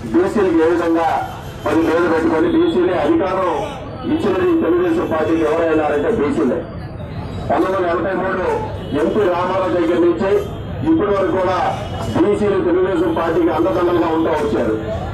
బీసీలకు ఏ విధంగా పది మీద పెట్టుకొని బీసీలే అధికారం ఇచ్చినది తెలుగుదేశం పార్టీకి ఎవరైనారంటే బీసీలే పంతొమ్మిది వందల ఎనభై మూడు ఎంపీ రామారావు దగ్గర నుంచి ఇప్పటి వరకు కూడా బీసీలు తెలుగుదేశం పార్టీకి అండదండలుగా ఉంటూ వచ్చారు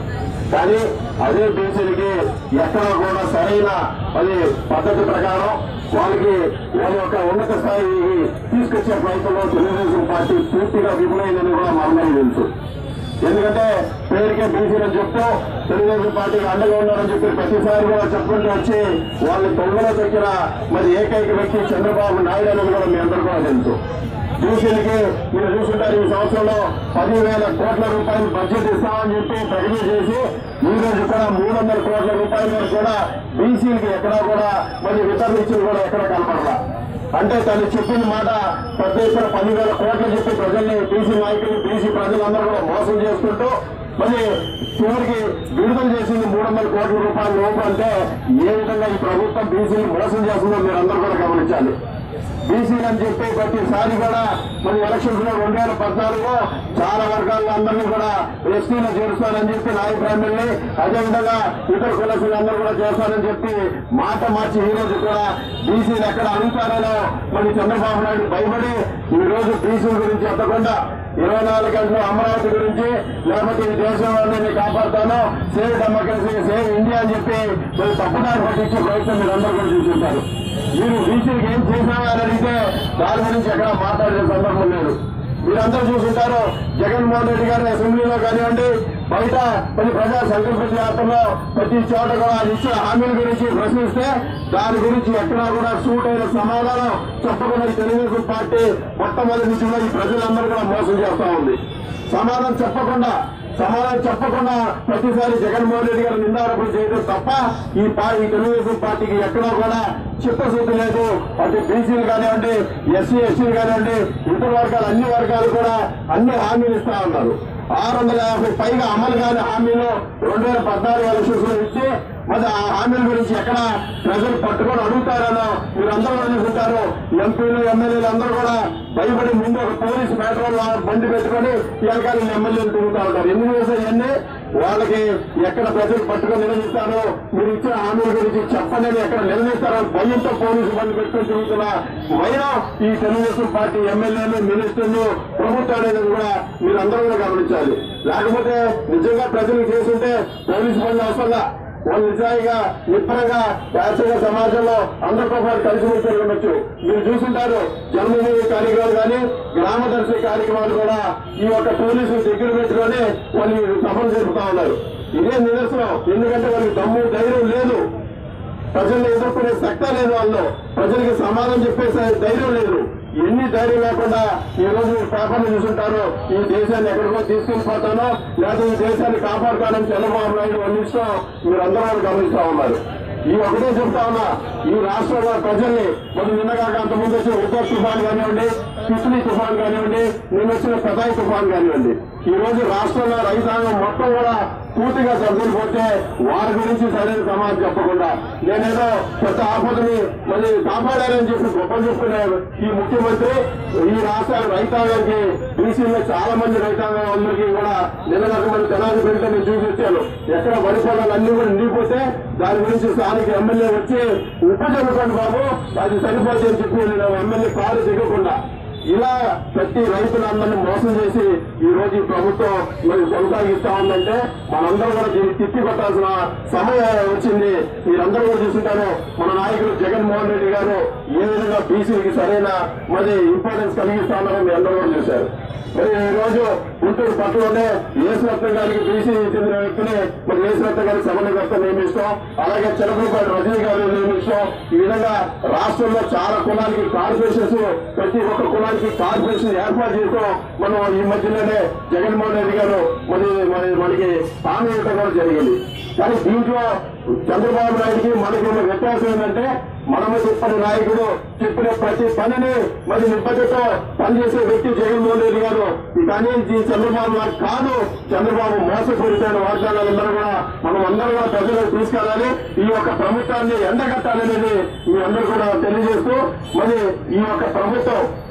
కానీ అదే బీసీలకి ఎక్కడ కూడా సరైన అది పద్ధతి ప్రకారం వాళ్ళకి వాళ్ళ యొక్క ఉన్నత స్థాయికి తీసుకొచ్చే ప్రయత్నంలో తెలుగుదేశం పార్టీ పూర్తిగా విఫలమైందని కూడా మనందరికీ తెలుసు ఎందుకంటే పేరుకే బీసీలని చెప్తూ తెలుగుదేశం పార్టీకి అండగా ఉన్నారని చెప్పి ప్రతిసారి కూడా చెప్పుకుంటూ వచ్చి వాళ్ళని తొంగలో దొక్కిన మరి ఏకైక వ్యక్తి చంద్రబాబు నాయుడు అనేది కూడా మీ అందరూ కూడా తెలుసు బీసీలకి మీరు చూసుంటారు ఈ సంవత్సరంలో పదివేల కోట్ల రూపాయలు బడ్జెట్ ఇస్తామని చెప్పి ప్రకటన చేసి ఈ రోజు కూడా మూడు వందల కోట్ల రూపాయల వరకు కూడా బీసీలకి ఎక్కడా కూడా మరి వితరణ ఇచ్చింది కూడా ఎక్కడ కనపడలా అంటే తను చెప్పిన మాట పెద్ద ఎత్తున పదివేల కోట్లు చెప్పి ప్రజల్ని బీసీ నాయకులు బీసీ ప్రజలందరూ కూడా మోసం చేసుకుంటూ మరి చివరికి విడుదల చేసింది మూడు వందల కోట్ల రూపాయల లోపు అంటే ఏ విధంగా ఈ ప్రభుత్వం బీసీని మోసం చేస్తుందో మీరు అందరూ కూడా గమనించాలి బీసీలు అని చెప్పి ప్రతిసారి కూడా మరి ఎలక్షన్స్ లో రెండు వేల పద్నాలుగులో చాలా వర్గాల్లో అందరినీ కూడా ఎస్టీలో చేరుస్తానని చెప్పి నాయ బ్రాహ్మణుల్ని అదేవిధంగా ఇతర కులసులు అందరూ కూడా చేస్తానని చెప్పి మాట మార్చి ఈ రోజు కూడా బీసీలు ఎక్కడ అడుగుతారనో మరి చంద్రబాబు నాయుడు భయపడి ఈ రోజు బీసీల గురించి ఎత్తకుండా ఇరవై నాలుగు గంటలు అమరావతి గురించి లేకపోతే ఈ దేశంలో నేను కాపాడుతాను సేవ్ డెమోక్రసీ సేవ్ ఇండియా అని చెప్పి మరి తప్పుదారి పట్టించే ప్రయత్నం మీరు అందరూ కూడా చూస్తుంటారు మీరు బీసీకి ఏం చేశామని అని అడిగితే దాని గురించి ఎక్కడ మాట్లాడే సందర్భం లేదు మీరందరూ చూసుంటారు జగన్మోహన్ రెడ్డి గారి అసెంబ్లీలో కానివ్వండి బయట ప్రతి ప్రజా సంకల్ప యాత్రలో ప్రతి చోట కూడా ఆయన ఇచ్చిన హామీల గురించి ప్రశ్నిస్తే దాని గురించి ఎక్కడా కూడా సూట్ అయిన సమాధానం చెప్పకుండా ఈ తెలుగుదేశం పార్టీ మొట్టమొదటి నుంచి కూడా ఈ ప్రజలందరూ కూడా మోసం చేస్తా ఉంది సమాధానం చెప్పకుండా సమాధానం చెప్పకుండా ప్రతిసారి జగన్మోహన్ రెడ్డి గారు నిందారోపణ చేయడం తప్ప ఈ పా- ఈ తెలుగుదేశం పార్టీకి ఎక్కడా కూడా చిత్తశుద్ధి లేదు అటు బీసీలు కానివ్వండి ఎస్సీ ఎస్సీలు కానివ్వండి ఇతర వర్గాలు అన్ని వర్గాలు కూడా అన్ని హామీలు ఇస్తా ఉన్నారు ఆరు వందల యాభై పైగా అమలు కాని హామీలు రెండు వేల పద్నాలుగు ఎలక్షన్స్ లో ఇచ్చి మరి ఆ హామీల గురించి ఎక్కడ ప్రజలు పట్టుకొని అడుగుతారనో మీరు అందరూ అనుకుంటారు ఎంపీలు ఎమ్మెల్యేలు అందరూ కూడా భయపడి ముందు ఒక పోలీస్ పెట్రోల్ బండి పెట్టుకొని ఎలకాలి ఎమ్మెల్యేలు తిరుగుతా ఉంటారు ఎందుకు చేసే ఇవన్నీ వాళ్ళకి ఎక్కడ ప్రజలు పట్టుకొని నిలదీస్తారు మీరు ఇచ్చిన హామీల గురించి చెప్పండి అని ఎక్కడ నిలదీస్తారో భయంతో పోలీసు బండి పెట్టుకొని తిరుగుతున్న భయం ఈ తెలుగుదేశం పార్టీ ఎమ్మెల్యేలు మినిస్టర్లు ప్రభుత్వం అనేది కూడా మీరు అందరూ కూడా గమనించాలి లేకపోతే నిజంగా ప్రజలు చేస్తుంటే పోలీసు బండి అవసరంగా వాళ్ళు నిజాయిగా నిబ్బరంగా యాక్చువల్గా సమాజంలో అందరితో పాటు కలిసిమెలిసి ఉండొచ్చు మీరు చూసుంటారు జన్మభూమి కార్యక్రమాలు కానీ గ్రామదర్శి కార్యక్రమాలు కూడా ఈ యొక్క పోలీసులు దగ్గర పెట్టుకొని వాళ్ళు సభలు జరుపుతా ఉన్నారు ఇదే నిదర్శనం ఎందుకంటే వాళ్ళకి దమ్ము ధైర్యం లేదు ప్రజల్ని ఎదుర్కొనే సత్తా లేదు వాళ్ళు ప్రజలకి సమాధానం చెప్పే ధైర్యం లేదు ఎన్ని ధైర్యం లేకుండా ఈ రోజు మీరు పేపర్లు చూసుంటారు ఈ దేశాన్ని ఎక్కడికో తీసుకెళ్లిపోతానో లేదా ఈ దేశాన్ని కాపాడుతానని చంద్రబాబు నాయుడు వర్ణిస్తూ మీరు అందరూ గమనిస్తా ఉన్నారు ఈ ఒకటే చెప్తా ఉన్నా ఈ రాష్ట్రంలో ప్రజల్ని మరి నిన్నగా అంతకుముందు వచ్చిన ఉత్తర్ తుఫాన్ కానివ్వండి తిత్లీ తుఫాన్ కానివ్వండి నిన్న వచ్చిన పెదాయి తుఫాన్ కానివ్వండి ఈ రోజు రాష్ట్రంలో రైతాంగం మొత్తం కూడా పూర్తిగా సర్దుకుపోతే వారి గురించి సరైన సమాధానం చెప్పకుండా నేనేదో కొత్త ఆపదని మరి కాపాడారని చెప్పి గొప్ప చెప్పుకునే ఈ ముఖ్యమంత్రి ఈ రాష్ట్ర రైతాంగానికి బీసీలో చాలా మంది రైతాంగం అందరికీ కూడా నిన్న మంది తెనాలి పెడితే నేను చూసి వచ్చాను ఎక్కడ వరి పొలాలు అన్ని కూడా నిండిపోతే దాని గురించి స్థానిక ఎమ్మెల్యే వచ్చి ఉపజనుకోండి బాబు అది సరిపోతే అని చెప్పి నేను ఎమ్మెల్యే కారు దిగకుండా ఇలా ప్రతి రైతులందరినీ మోసం చేసి ఈ రోజు ఈ ప్రభుత్వం మరి కొనసాగిస్తా ఉందంటే మనందరం కూడా దీన్ని తిప్పి కొట్టాల్సిన సమయం వచ్చింది మీరందరూ కూడా చూస్తుంటారు మన నాయకుడు జగన్మోహన్ రెడ్డి గారు ఏ విధంగా బీసీకి సరైన మరి ఇంపార్టెన్స్ కలిగిస్తా ఉన్నారో మీ అందరూ కూడా చూశారు మరి ఈ రోజు గుంటూరు పట్టణంలోనే యేసురత్న గారికి బీసీ చెందిన వ్యక్తిని మరి యేసురత్న గారికి సమన్వయకర్త నియమిస్తాం అలాగే చిలకలపాటి రజనీ గారు నియమిస్తాం ఈ విధంగా రాష్ట్రంలో చాలా కులానికి కార్పొరేషన్స్ ప్రతి ఒక్క కులానికి కార్పొరేషన్ ఏర్పాటు చేస్తాం మనం ఈ మధ్యలోనే జగన్మోహన్ రెడ్డి గారు మరి మరి మనకి హామీ ఇవ్వడం కూడా జరిగింది కానీ దీంట్లో చంద్రబాబు నాయుడికి మనకి ఉన్న వ్యత్యాసం ఏంటంటే మనము చెప్పిన నాయకుడు చెప్పిన ప్రతి పనిని మరి నిబద్ధతో పనిచేసే వ్యక్తి జగన్మోహన్ రెడ్డి గారు కానీ ఈ చంద్రబాబు నాయుడు కాదు చంద్రబాబు మోసపూరితమైన వాగ్దానాలందరూ కూడా మనం అందరూ కూడా ప్రజలకు తీసుకెళ్ళాలి ఈ యొక్క ప్రభుత్వాన్ని ఎండగట్టాలనేది మీ అందరూ కూడా తెలియజేస్తూ మరి ఈ యొక్క ప్రభుత్వం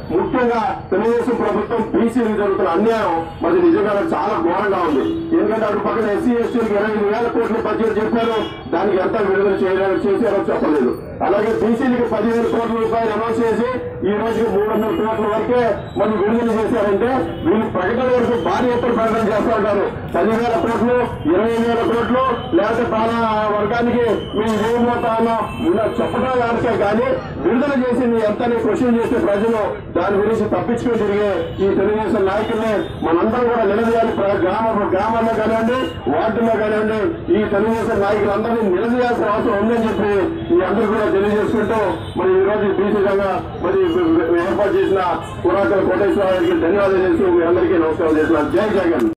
ముఖ్యంగా తెలుగుదేశం ప్రభుత్వం బీసీలకు జరుగుతున్న అన్యాయం మరి నిజంగా చాలా ఘోరంగా ఉంది ఎందుకంటే అటు పక్కన ఎస్సీ ఎస్టీలకు ఇరవై ఐదు వేల కోట్ల బడ్జెట్ చెప్పారు దానికి ఎంత విడుదల చేయలేదు చేశారో చెప్పలేదు అలాగే బీసీలకు పదివేల కోట్ల రూపాయలు అనౌన్స్ చేసి ఈ రోజుకి మూడు వందల కోట్ల వరకే మనం విడుదల చేశారంటే వీళ్ళు ప్రకటన వరకు భారీ ఎత్తున ప్రకటన చేస్తూ ఉంటారు పదివేల కోట్లు ఇరవై వేల కోట్లు లేకపోతే బాల వర్గానికి మేము ఏమవుతా ఉన్నాం ఇలా చెప్పడం దానికే కానీ విడుదల చేసింది ఎంతని క్వశ్చన్ చేస్తే ప్రజలు దాని గురించి తప్పించుకుని తిరిగే ఈ తెలుగుదేశం నాయకుల్ని మనందరం కూడా నిలదీయాలి ప్ర- గ్రామ గ్రామాల్లో కానివ్వండి వార్డుల్లో కానివ్వండి ఈ తెలుగుదేశం నాయకులందరినీ నిలదీయాల్సిన అవసరం ఉందని చెప్పి మీ అందరూ కూడా తెలియజేసుకుంటూ మరి ఈ రోజు బీసీ సంఘ మరి ఏర్పాటు చేసిన పురాతన కోటేశ్వర గారికి ధన్యవాదాలు చేస్తూ మీ అందరికీ నమస్కారం చేస్తున్నాను జై జగన్